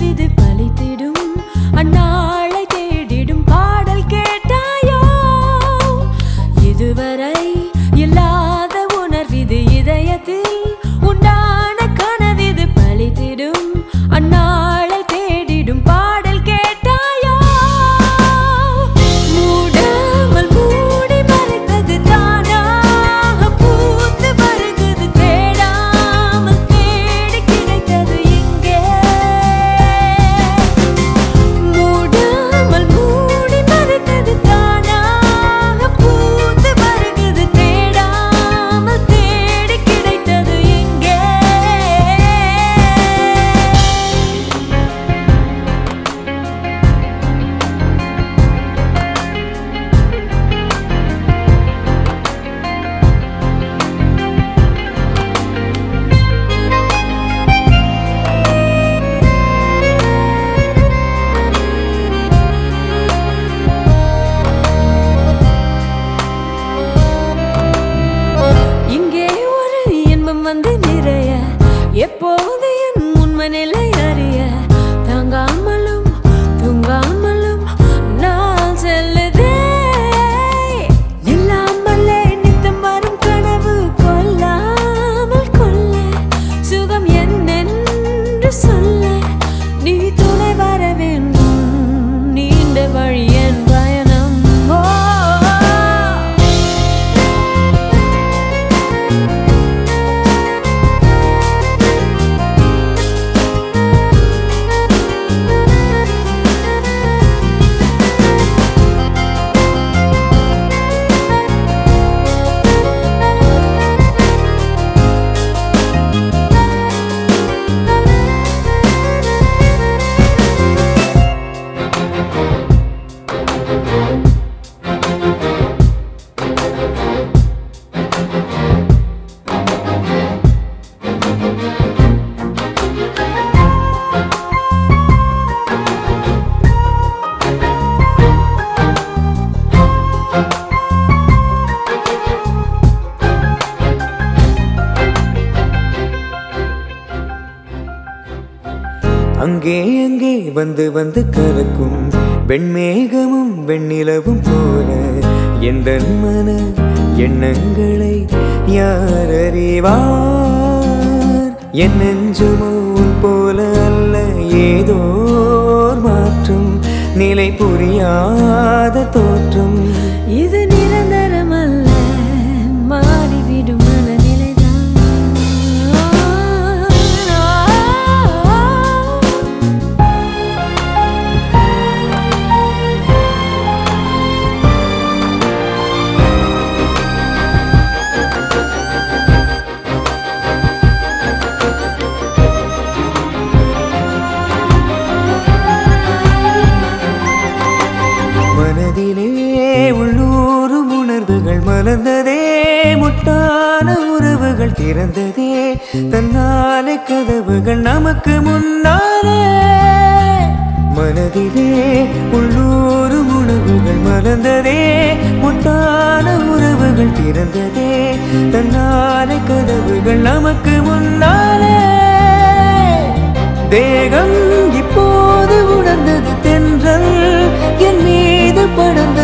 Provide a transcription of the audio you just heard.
கனவிது பலித்திடும் அந்நாளை தேடிடும் பாடல் கேட்டாயோ இதுவரை இல்லாத உணர்விது இதயத்தில் உண்டான கனவிது பலித்திடும் அந்நாளை தேடிடும் பாடல் கேட்டாயோ மூடாமல் மூடி மறைத்தது தானாக பூத்து வருகிறது தேடாமல் தேடி கிடைத்தது இங்கே மூடாமல் மூடி மறைத்தது தானாக பூத்து வருகிறது தேடாமல் தேடி கிடைத்தது இங்கே இங்கே ஒரு இன்பம் வந்து நிறைய எப்போது என் உண்மை நிலை அறிய தாங்காமலும் தூங்காமலும் நாள் செல்லுதே நில்லாமலே நித்தம் வரும் கனவு கொல்லாமல் கொள்ள சுகம் என்னென்று சொல்ல நீ துணை வர வேண்டும் நீண்ட வழி என் பயணம் ஓ அங்கே அங்கே வந்து வந்து கலக்கும் வெண்மேகமும் வெண்ணிலவும் போல எந்த மன எண்ணங்களை யார் அறிவார் என் நெஞ்சுமோ உன் போல அல்ல ஏதோ ஓர் மாற்றம் நிலை புரியாத தோற்றம் இது நிரந்தரமல்ல மாறிவிடும் மனநிலைதான் மனதிலே உள்ளூரும் உணர்வுகள் மலர்ந்ததே முட்டான உறவுகள் திறந்ததே தன்னாலே கதவுகள் நமக்கு முன்னாலே மனதிலே உள்ளூரும் உணர்வுகள் மலர்ந்ததே முட்டான உறவுகள் திறந்ததே தன்னாலே கதவுகள் நமக்கு முன்னாலே தேகம் இப்போது உணர்ந்தது தென்றல் என் மீது படர்ந்த